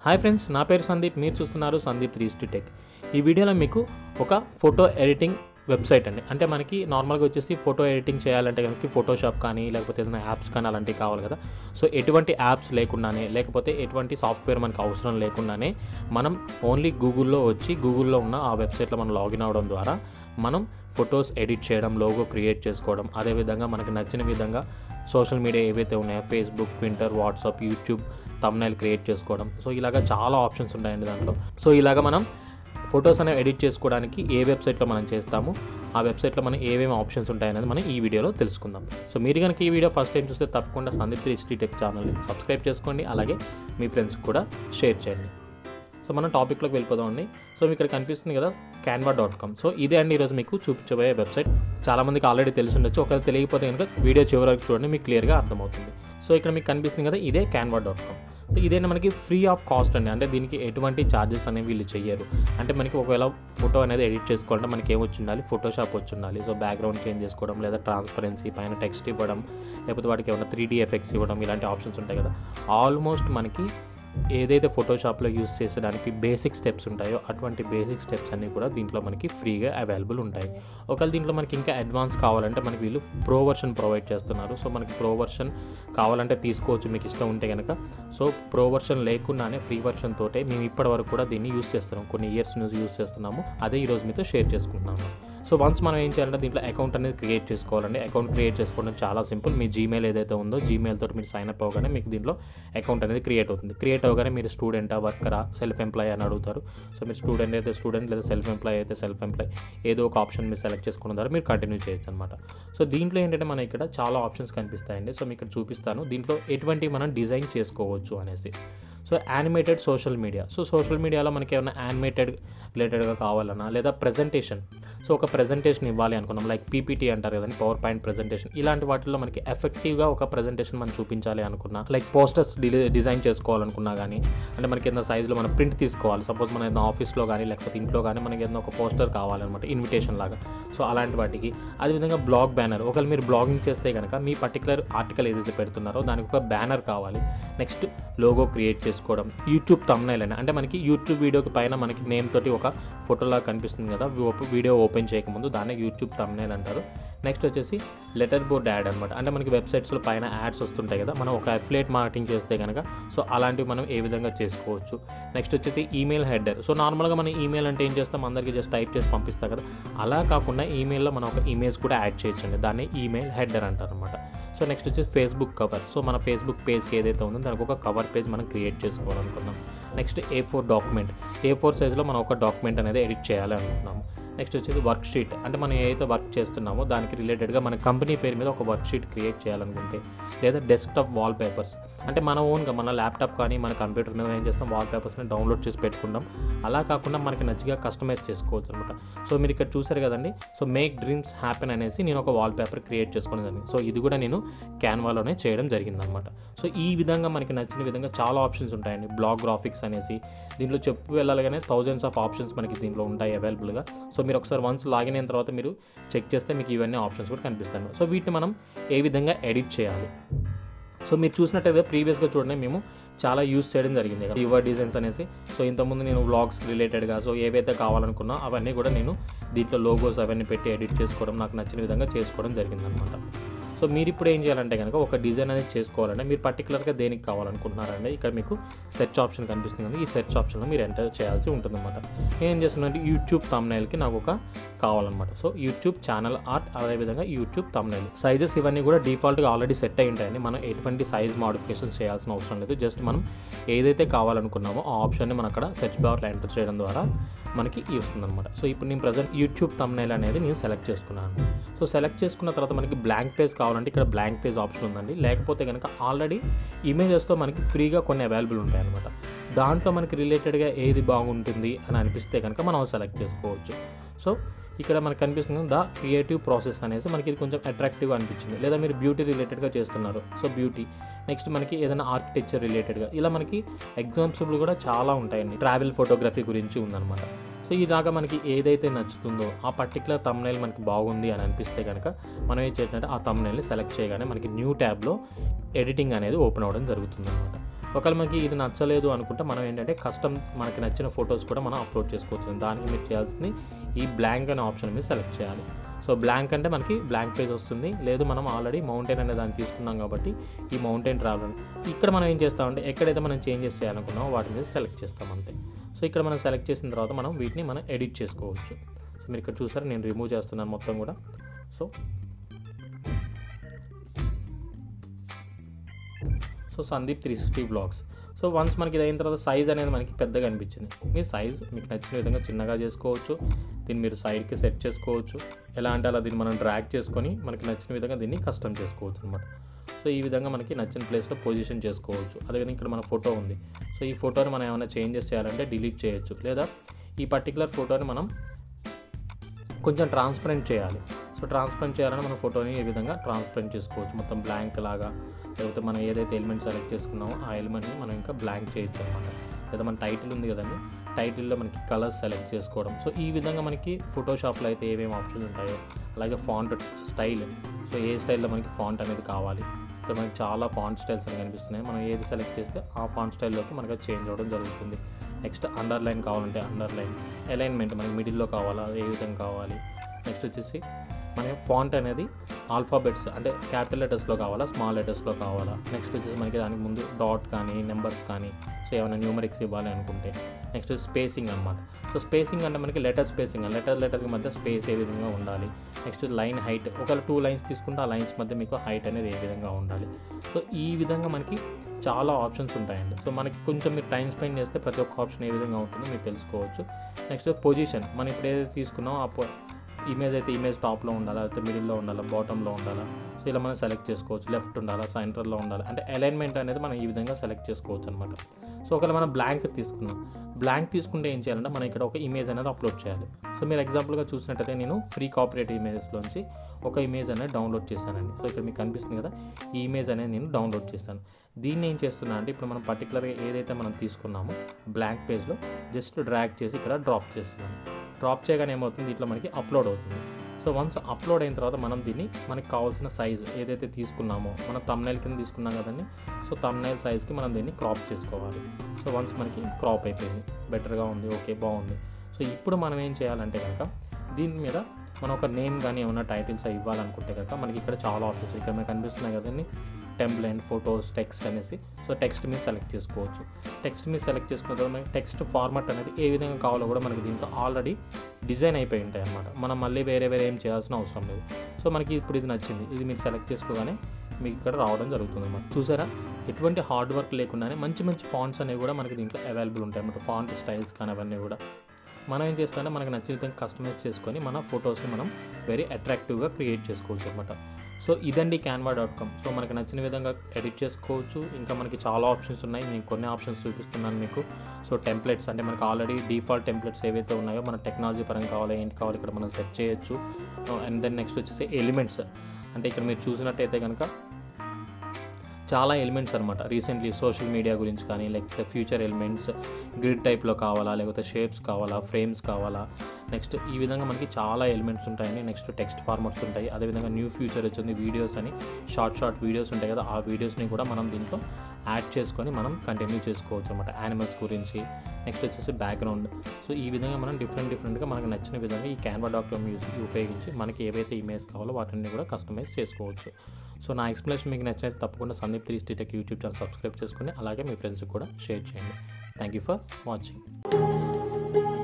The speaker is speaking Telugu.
హాయ్ ఫ్రెండ్స్ నా పేరు సందీప్ మీరు చూస్తున్నారు సందీప్ త్రీ టెక్ ఈ వీడియోలో మీకు ఒక ఫోటో ఎడిటింగ్ వెబ్సైట్ అండి అంటే మనకి నార్మల్గా వచ్చేసి ఫోటో ఎడిటింగ్ చేయాలంటే కనుక ఫోటోషాప్ కానీ లేకపోతే ఏదైనా యాప్స్ కానీ అలాంటివి కావాలి కదా సో ఎటువంటి యాప్స్ లేకుండానే లేకపోతే ఎటువంటి సాఫ్ట్వేర్ మనకు అవసరం లేకుండానే మనం ఓన్లీ గూగుల్లో వచ్చి గూగుల్లో ఉన్న ఆ వెబ్సైట్లో మనం లాగిన్ అవ్వడం ద్వారా మనం ఫొటోస్ ఎడిట్ చేయడం లోగో క్రియేట్ చేసుకోవడం అదేవిధంగా మనకి నచ్చిన విధంగా సోషల్ మీడియా ఏవైతే ఉన్నాయో Facebook Twitter WhatsApp YouTube thumbnail create చేసుకోవడం సో ఇలాగ చాలా ఆప్షన్స్ ఉంటాయండి దాంట్లో సో ఇలాగ మనం ఫొటోస్ అనేవి ఎడిట్ చేసుకోవడానికి ఏ వెబ్సైట్లో మనం చేస్తాము ఆ వెబ్సైట్లో మనం ఏమేమి ఆప్షన్స్ ఉంటాయనేది మనం ఈ వీడియోలో తెలుసుకుందాం సో మీరు కనుక ఈ వీడియో ఫస్ట్ టైం చూస్తే తప్పకుండా సందీప్ హిస్టరీ టెక్ ఛానల్ని సబ్స్క్రైబ్ చేసుకోండి అలాగే మీ ఫ్రెండ్స్కి కూడా షేర్ చేయండి సో మనం టాపిక్లోకి వెళ్ళిపోదామండి సో మీకు ఇక్కడ కనిపిస్తుంది కదా క్యాన్వా డాట్ కామ్ సో ఇదే అండి ఈరోజు మీకు చూపించబోయే వెబ్సైట్ చాలామందికి ఆల్రెడీ తెలిసి ఉండొచ్చు ఒకవేళ తెలియకపోతే కనుక వీడియో చివరి వరకు చూడండి మీకు క్లియర్గా అర్థమవుతుంది సో ఇక్కడ మీకు కనిపిస్తుంది కదా ఇదే క్యాన్వా డాట్ కామ్ సో ఇదేంటి మనకి ఫ్రీ ఆఫ్ కాస్ట్ అండి అంటే దీనికి ఎటువంటి ఛార్జెస్ అనేవి వీళ్ళు చెయ్యరు అంటే మనకి ఒకవేళ ఫోటో అనేది ఎడిట్ చేసుకోవాలంటే మనకి ఏం వచ్చి ఉండాలి ఫోటోషాప్ వచ్చి ఉండాలి సో బ్యాక్గ్రౌండ్ చేంజ్ చేసుకోవడం లేదా ట్రాన్స్పరెన్సీ పైన టెక్స్ట్ ఇవ్వడం లేకపోతే వాటికి ఏమైనా త్రీ డీ ఎఫెక్ట్స్ ఇవ్వడం ఇలాంటి ఆప్షన్స్ ఉంటాయి కదా ఆల్మోస్ట్ మనకి ఏదైతే ఫోటోషాప్లో యూస్ చేసేదానికి బేసిక్ స్టెప్స్ ఉంటాయో అటువంటి బేసిక్ స్టెప్స్ అన్నీ కూడా దీంట్లో మనకి ఫ్రీగా అవైలబుల్ ఉంటాయి ఒకవేళ దీంట్లో మనకి ఇంకా అడ్వాన్స్ కావాలంటే మనకి వీళ్ళు ప్రో వర్షన్ ప్రొవైడ్ చేస్తున్నారు సో మనకి ప్రో వర్షన్ కావాలంటే తీసుకోవచ్చు మీకు ఇష్టం ఉంటే కనుక సో ప్రో వర్షన్ లేకుండానే ఫ్రీ వర్షన్ తోటే మేము ఇప్పటి వరకు కూడా దీన్ని యూస్ చేస్తున్నాం కొన్ని ఇయర్స్ నుంచి యూస్ చేస్తున్నాము అదే ఈరోజు మీతో షేర్ చేసుకుంటున్నాము సో వన్స్ మనం ఏం చేయాలంటే దీంట్లో అకౌంట్ అనేది క్రియేట్ చేసుకోవాలండి అకౌంట్ క్రియేట్ చేసుకోవడం చాలా సింపుల్ మీ జీమెయిల్ ఏదైతే ఉందో జీమెయిల్ తోటి మీరు సైన్ అప్ అవ్వగానే మీకు దీంట్లో అకౌంట్ అనేది క్రియేట్ అవుతుంది క్రియేట్ అవ్వగానే మీరు స్టూడెంటా వర్కరా సెల్ఫ్ ఎంప్లాయ్ అని అడుగుతారు సో మీరు స్టూడెంట్ అయితే స్టూడెంట్ లేదా సెల్ఫ్ ఎంప్లాయ్ అయితే సెల్ఫ్ ఎంప్లాయ్ ఏదో ఒక ఆప్షన్ మీరు సెలెక్ట్ చేసుకున్న ద్వారా మీరు కంటిన్యూ చేయొచ్చు అనమాట సో దీంట్లో ఏంటంటే మన ఇక్కడ చాలా ఆప్షన్స్ కనిపిస్తాయండి సో మీకు ఇక్కడ చూపిస్తాను దీంట్లో ఎటువంటి మనం డిజైన్ చేసుకోవచ్చు అనేసి so animated social media so social మీడియాలో మనకి ఏమైనా యానిమేటెడ్ రిలేటెడ్గా కావాలన్నా లేదా ప్రజెంటేషన్ సో ఒక ప్రజెంటేషన్ ఇవ్వాలి అనుకున్నాం లైక్ పీపీటీ అంటారు కదండి పవర్ పాయింట్ ప్రజెంటేషన్ ఇలాంటి వాటిల్లో మనకి ఎఫెక్టివ్గా ఒక ప్రజెంటేషన్ మనం చూపించాలి అనుకున్నా లైక్ పోస్టర్స్ డిజైన్ చేసుకోవాలనుకున్నా కానీ అంటే మనకి ఏదైనా సైజులో మనం ప్రింట్ తీసుకోవాలి సపోజ్ మన ఏదైనా ఆఫీస్లో కానీ లేకపోతే ఇంట్లో కానీ మనకి ఏదైనా ఒక పోస్టర్ కావాలన్నమాట ఇన్విటేషన్ లాగా సో అలాంటి వాటికి అదేవిధంగా బ్లాగ్ బ్యానర్ ఒకవేళ మీరు బ్లాగింగ్ చేస్తే కనుక మీ పర్టికులర్ ఆర్టికల్ ఏదైతే పెడుతున్నారో దానికి ఒక బ్యానర్ కావాలి నెక్స్ట్ లోగో క్రియేట్ చేసుకోవడం యూట్యూబ్ తమ్నైల్ అని అంటే మనకి యూట్యూబ్ వీడియోకి పైన మనకి నేమ్ తోటి ఒక ఫోటోలా కనిపిస్తుంది కదా వీడియో ఓపెన్ చేయకముందు దాన్ని యూట్యూబ్ తమ్నైల్ అంటారు నెక్స్ట్ వచ్చేసి లెటర్ బోర్డ్ యాడ్ అనమాట అంటే మనకి వెబ్సైట్స్లో పైన యాడ్స్ వస్తుంటాయి కదా మనం ఒక అఫిలేట్ మార్కెటింగ్ చేస్తే కనుక సో అలాంటివి మనం ఏ విధంగా చేసుకోవచ్చు నెక్స్ట్ వచ్చేసి ఈమెయిల్ హెడర్ సో నార్మల్గా మనం ఈమెయిల్ అంటే ఏం చేస్తాం అందరికీ జస్ట్ టైప్ చేసి పంపిస్తాం కదా అలా కాకుండా ఈమెయిల్లో మనం ఒక ఇమేజ్ కూడా యాడ్ చేయొచ్చండి దాన్ని ఈమెయిల్ హెడర్ అంటారు అనమాట సో నెక్స్ట్ వచ్చేసి ఫేస్బుక్ కవర్ సో మన ఫేస్బుక్ పేజ్కి ఏదైతే ఉందో దానికి ఒక కవర్ పేజ్ మనం క్రియేట్ చేసుకోవాలనుకున్నాం next A four document A four సైజ్లో మనం ఒక డాక్యుమెంట్ అనేది ఎడిట్ చేయాలి అనుకున్నాము నెక్స్ట్ వచ్చేసి వర్క్ షీట్ అంటే మనం ఏదైతే వర్క్ చేస్తున్నామో దానికి రిలేటెడ్గా మన కంపెనీ పేరు మీద ఒక వర్క్ షీట్ క్రియేట్ చేయాలనుకుంటే లేదా డెస్క్టాప్ వాల్ పేపర్స్ అంటే మన ఓన్గా మన ల్యాప్టాప్ కానీ మన కంప్యూటర్ మీద ఏం చేస్తాం వాల్ పేపర్స్ని డౌన్లోడ్ చేసి పెట్టుకుంటాం అలా కాకుండా మనకి నచ్చిగా కస్టమైజ్ చేసుకోవచ్చు అనమాట సో మీరు ఇక్కడ చూసారు కదండి సో మేక్ డ్రీమ్స్ హ్యాపెన్ అనేసి నేను ఒక వాల్ పేపర్ క్రియేట్ చేసుకుని జరిగింది సో ఇది కూడా నేను క్యాన్వాలోనే చేయడం జరిగిందనమాట సో ఈ విధంగా మనకి నచ్చిన విధంగా చాలా ఆప్షన్స్ ఉంటాయండి బ్లాగ్ గ్రాఫిక్స్ అనేసి దీంట్లో చెప్పు వెళ్ళాలగానే థౌజండ్స్ ఆఫ్ ఆప్షన్స్ మనకి దీంట్లో ఉంటాయి అవైలబుల్గా సో మీరు ఒకసారి వన్స్ లాగిన్ అయిన తర్వాత మీరు చెక్ చేస్తే మీకు ఇవన్నీ ఆప్షన్స్ కూడా కనిపిస్తాయి సో వీటిని మనం ఏ విధంగా ఎడిట్ చేయాలి సో మీరు చూసినట్టయితే ప్రీవియస్గా చూడండి మేము చాలా యూస్ చేయడం జరిగింది యువర్ డిజైన్స్ అనేసి సో ఇంతకుముందు నేను వ్లాగ్స్ రిలేటెడ్గా సో ఏవైతే కావాలనుకున్నా అవన్నీ కూడా నేను దీంట్లో లోగోస్ అవన్నీ పెట్టి ఎడిట్ చేసుకోవడం నాకు నచ్చిన విధంగా చేసుకోవడం జరిగిందనమాట సో మీరు ఇప్పుడు ఏం చేయాలంటే కనుక ఒక డిజైన్ అనేది చేసుకోవాలంటే మీరు పర్టికులర్గా దేనికి కావాలనుకుంటున్నారంటే ఇక్కడ మీకు సెర్చ్ ఆప్షన్ కనిపిస్తుంది కదా ఈ సెర్చ్ ఆప్షన్లో మీరు ఎంటర్ చేయాల్సి ఉంటుందన్నమాట నేను ఏం చేస్తున్నానంటే యూట్యూబ్ తమ్నైల్కి నాకు ఒక కావాలన్నమాట సో యూట్యూబ్ ఛానల్ ఆర్ట్ అదేవిధంగా యూట్యూబ్ తమ్నైల్ సైజెస్ ఇవన్నీ కూడా డిఫాల్ట్గా ఆల్రెడీ సెట్ అయి ఉంటాయండి మనం ఎటువంటి సైజ్ మాడిఫికేషన్స్ చేయాల్సిన అవసరం లేదు జస్ట్ మనం ఏదైతే కావాలనుకున్నామో ఆ ఆప్షన్ని మనం అక్కడ సెర్చ్ బార్లో ఎంటర్ చేయడం ద్వారా మనకి వస్తుంది అనమాట సో ఇప్పుడు నేను ప్రజెంట్ యూట్యూబ్ తమ్నైల్ అనేది నేను సెలెక్ట్ చేసుకున్నాను సో సెలెక్ట్ చేసుకున్న తర్వాత మనకి బ్లాంక్ పేజ్ కావాలంటే ఇక్కడ బ్లాంక్ పేజ్ ఆప్షన్ ఉందండి లేకపోతే కనుక ఆల్రెడీ ఇమేజెస్తో మనకి ఫ్రీగా కొన్ని అవైలబుల్ ఉంటాయి అనమాట దాంట్లో మనకి రిలేటెడ్గా ఏది బాగుంటుంది అని అనిపిస్తే కనుక మనం సెలెక్ట్ చేసుకోవచ్చు సో ఇక్కడ మనకు కనిపిస్తుంది ద క్రియేటివ్ ప్రాసెస్ అనేసి మనకి ఇది కొంచెం అట్రాక్టివ్గా అనిపించింది లేదా మీరు బ్యూటీ రిలేటెడ్గా చేస్తున్నారు సో బ్యూటీ నెక్స్ట్ మనకి ఏదైనా ఆర్కిటెక్చర్ రిలేటెడ్గా ఇలా మనకి ఎగ్జాంపుల్ కూడా చాలా ఉంటాయండి ట్రావెల్ ఫోటోగ్రఫీ గురించి ఉందన్నమాట సో ఇలాగా మనకి ఏదైతే నచ్చుతుందో ఆ పర్టికులర్ తమ్నైల్ మనకి బాగుంది అని అనిపిస్తే కనుక మనం ఏం చేసినట్టే ఆ తమ్నైల్ని సెలెక్ట్ చేయగానే మనకి న్యూ ట్యాబ్లో ఎడిటింగ్ అనేది ఓపెన్ అవ్వడం జరుగుతుంది అనమాట ఒకవేళ మనకి ఇది నచ్చలేదు అనుకుంటే మనం ఏంటంటే కస్టమ్ మనకి నచ్చిన ఫొటోస్ కూడా మనం అప్లోడ్ చేసుకోవచ్చు దానికి మీరు చేయాల్సింది ఈ బ్లాంక్ అనే ఆప్షన్ మీరు సెలెక్ట్ చేయాలి సో బ్లాంక్ అంటే మనకి బ్లాంక్ పేజ్ వస్తుంది లేదు మనం ఆల్రెడీ మౌంటైన్ అనే దాన్ని తీసుకున్నాం కాబట్టి ఈ మౌంటైన్ ట్రావెల్ ఇక్కడ మనం ఏం చేస్తామంటే ఎక్కడైతే మనం చేంజెస్ చేయాలనుకున్నామో వాటి మీద సెలెక్ట్ చేస్తాం అంతే సో ఇక్కడ మనం సెలెక్ట్ చేసిన తర్వాత మనం వీటిని మనం ఎడిట్ చేసుకోవచ్చు సో మీరు ఇక్కడ చూసారు నేను రిమూవ్ చేస్తున్నాను మొత్తం కూడా so so Sandeep three sixty blogs so once మనకి ఇది అయిన తర్వాత సైజ్ అనేది మనకి పెద్దగా అనిపించింది మీరు సైజ్ మీకు నచ్చిన విధంగా చిన్నగా చేసుకోవచ్చు దీన్ని మీరు సైడ్కి సెట్ చేసుకోవచ్చు ఎలా అంటే అలా దీన్ని మనం డ్రాగ్ చేసుకొని మనకి నచ్చిన విధంగా దీన్ని కస్టమ్ చేసుకోవచ్చు అనమాట సో ఈ విధంగా మనకి నచ్చిన ప్లేస్లో పొజిషన్ చేసుకోవచ్చు అదేవిధంగా ఇక్కడ మన ఫోటో ఉంది సో ఈ ఫోటోని మనం ఏమైనా చేంజెస్ చేయాలంటే డిలీట్ చేయొచ్చు లేదా ఈ పర్టికులర్ ఫోటోని మనం కొంచెం ట్రాన్స్పరెంట్ చేయాలి సో ట్రాన్స్పరెంట్ చేయాలని మన ఫోటోని ఈ విధంగా ట్రాన్స్పరెంట్ చేసుకోవచ్చు మొత్తం బ్లాంక్ లాగా లేకపోతే మనం ఏదైతే ఎలిమెంట్ సెలెక్ట్ చేసుకున్నామో ఆ ఎలిమెంట్ని మనం ఇంకా బ్లాంక్ చేయొచ్చు అనమాట లేదా మన టైటిల్ ఉంది కదండి టైటిల్లో మనకి కలర్స్ సెలెక్ట్ చేసుకోవడం సో ఈ విధంగా మనకి ఫోటోషాప్లో అయితే ఏమేమి ఆప్షన్స్ ఉంటాయో అలాగే ఫాంట్ స్టైల్ సో ఏ స్టైల్లో మనకి ఫాంట్ అనేది కావాలి ఇక్కడ మనకి చాలా ఫాంట్ స్టైల్స్ అని కనిపిస్తున్నాయి మనం ఏది సెలెక్ట్ చేస్తే ఆ ఫాంట్ స్టైల్లోకి మనకి చేంజ్ అవ్వడం జరుగుతుంది నెక్స్ట్ అండర్లైన్ కావాలంటే అండర్లైన్ అలైన్మెంట్ మనకి మిడిల్లో కావాలా ఏ విధంగా కావాలి నెక్స్ట్ వచ్చేసి మన ఫాంట్ అనేది ఆల్ఫాబెట్స్ అంటే క్యాపిటల్ లెటర్స్లో కావాలా స్మాల్ లెటర్స్లో కావాలా నెక్స్ట్ వచ్చేసి మనకి దానికి ముందు డాట్ కానీ నెంబర్స్ కానీ సో ఏమైనా న్యూమరిక్స్ ఇవ్వాలి అనుకుంటే నెక్స్ట్ స్పేసింగ్ అనమాట సో స్పేసింగ్ అంటే మనకి లెటర్ స్పేసింగ్ లెటర్ లెటర్కి మధ్య స్పేస్ ఏ విధంగా ఉండాలి నెక్స్ట్ లైన్ హైట్ ఒకవేళ టూ లైన్స్ తీసుకుంటే ఆ లైన్స్ మధ్య మీకు హైట్ అనేది ఏ విధంగా ఉండాలి సో ఈ విధంగా మనకి చాలా ఆప్షన్స్ ఉంటాయండి సో మనకి కొంచెం మీరు టైం స్పెండ్ చేస్తే ప్రతి ఒక్క ఆప్షన్ ఏ విధంగా ఉంటుందో మీరు తెలుసుకోవచ్చు నెక్స్ట్ పొజిషన్ మనం ఇప్పుడు ఏదైతే తీసుకున్నామో ఆ పొ- ఇమేజ్ అయితే ఇమేజ్ టాప్లో ఉండాలా లేకపోతే మిడిల్లో ఉండాలా బాటంలో ఉండాలా సో ఇలా మనం సెలెక్ట్ చేసుకోవచ్చు లెఫ్ట్ ఉండాలా సెంటర్లో ఉండాలి అంటే అలైన్మెంట్ అనేది మనం ఈ విధంగా సెలెక్ట్ చేసుకోవచ్చు అనమాట సో ఒకవేళ మనం బ్లాంక్ తీసుకున్నాం బ్లాంక్ తీసుకుంటే ఏం చేయాలంటే మనం ఇక్కడ ఒక ఇమేజ్ అనేది అప్లోడ్ చేయాలి సో మీరు ఎగ్జాంపుల్గా చూసినట్టయితే నేను ఫ్రీ కాపరేట్ ఇమేజెస్లోంచి ఒక ఇమేజ్ అనేది డౌన్లోడ్ చేశానండి సో ఇక్కడ మీకు కనిపిస్తుంది కదా ఈ ఇమేజ్ అనేది నేను డౌన్లోడ్ చేశాను దీన్ని ఏం చేస్తున్నా అంటే ఇప్పుడు మనం పర్టికులర్గా ఏదైతే మనం తీసుకున్నామో బ్లాంక్ పేజ్లో జస్ట్ డ్రాగ్ చేసి ఇక్కడ డ్రాప్ చేస్తున్నాను డ్రాప్ చేయగానే ఏమవుతుంది ఇట్లా మనకి అప్లోడ్ అవుతుంది సో వన్స్ అప్లోడ్ అయిన తర్వాత మనం దీన్ని మనకి కావాల్సిన సైజ్ ఏదైతే తీసుకున్నామో మనం తమ్నైల్ కింద తీసుకున్నాం కదండి సో తమ్నైల్ సైజ్కి మనం దీన్ని క్రాప్ చేసుకోవాలి సో వన్స్ మనకి క్రాప్ అయిపోయింది బెటర్గా ఉంది ఓకే బాగుంది సో ఇప్పుడు మనం ఏం చేయాలంటే కనుక దీని మీద మనం ఒక నేమ్ కానీ ఏమైనా టైటిల్స్ అవి ఇవ్వాలనుకుంటే కనుక మనకి ఇక్కడ చాలా ఆప్షన్స్ ఇక్కడ మనకి కనిపిస్తున్నాయి కదండి టెంప్లైన్ ఫొటోస్ టెక్స్ట్ అనేసి సో టెక్స్ట్ మీద సెలెక్ట్ చేసుకోవచ్చు టెక్స్ట్ మీద సెలెక్ట్ చేసుకున్న తర్వాత మనకి టెక్స్ట్ ఫార్మాట్ అనేది ఏ విధంగా కావాలో కూడా మనకి దీంట్లో ఆల్రెడీ డిజైన్ అయిపోయి ఉంటాయి అనమాట మనం మళ్ళీ వేరే వేరే ఏం చేయాల్సిన అవసరం లేదు సో మనకి ఇప్పుడు ఇది నచ్చింది ఇది మీరు సెలెక్ట్ చేసుకోగానే మీకు ఇక్కడ రావడం జరుగుతుంది అన్నమాట చూసారా ఎటువంటి హార్డ్ వర్క్ లేకుండానే మంచి మంచి ఫాంట్స్ అనేవి కూడా మనకి దీంట్లో అవైలబుల్ ఉంటాయి అన్నమాట ఫాంట్ స్టైల్స్ కానీ అవన్నీ కూడా మనం ఏం చేస్తామంటే మనకు నచ్చిన విధంగా కస్టమైజ్ చేసుకొని మన ఫొటోస్ని మనం వెరీ అట్రాక్టివ్గా క్రియేట్ చేసుకోవచ్చు అనమాట సో ఇదండి క్యాన్వా డాట్ కామ్ సో మనకి నచ్చిన విధంగా ఎడిట్ చేసుకోవచ్చు ఇంకా మనకి చాలా ఆప్షన్స్ ఉన్నాయి నేను కొన్ని ఆప్షన్స్ చూపిస్తున్నాను మీకు సో టెంప్లెట్స్ అంటే మనకి ఆల్రెడీ డిఫాల్ట్ టెంప్లెట్స్ ఏవైతే ఉన్నాయో మన టెక్నాలజీ పరంగా కావాలో ఏంటి కావాలి ఇక్కడ మనం సెట్ చేయొచ్చు అండ్ దెన్ నెక్స్ట్ వచ్చేసి ఎలిమెంట్స్ అంటే ఇక్కడ మీరు చూసినట్టయితే కనుక చాలా ఎలిమెంట్స్ అనమాట రీసెంట్లీ సోషల్ మీడియా గురించి కానీ లేకపోతే ఫ్యూచర్ ఎలిమెంట్స్ గ్రిడ్ టైప్లో కావాలా లేకపోతే షేప్స్ కావాలా ఫ్రేమ్స్ కావాలా నెక్స్ట్ ఈ విధంగా మనకి చాలా ఎలిమెంట్స్ ఉంటాయండి నెక్స్ట్ టెక్స్ట్ ఫార్మాట్స్ ఉంటాయి అదేవిధంగా న్యూ ఫ్యూచర్ వచ్చింది వీడియోస్ అని షార్ట్ షార్ట్ వీడియోస్ ఉంటాయి కదా ఆ వీడియోస్ని కూడా మనం దీంట్లో యాడ్ చేసుకొని మనం కంటిన్యూ చేసుకోవచ్చు అనమాట యానిమల్స్ గురించి నెక్స్ట్ వచ్చేసి బ్యాక్గ్రౌండ్ సో ఈ విధంగా మనం డిఫరెంట్ డిఫరెంట్గా మనకు నచ్చిన విధంగా ఈ క్యాన్వా డాక్టర్ యూజ్ ఉపయోగించి మనకి ఏవైతే ఇమేజ్ కావాలో వాటిని కూడా కస్టమైజ్ చేసుకోవచ్చు సో నా ఎక్స్ప్లెనేషన్ మీకు నచ్చినట్టు తప్పకుండా సందీప్ త్రీ స్టీటెక్ యూట్యూబ్ ఛానల్ సబ్స్క్రైబ్ చేసుకుని అలాగే మీ ఫ్రెండ్స్కి కూడా షేర్ చేయండి థ్యాంక్ యూ ఫర్ వాచింగ్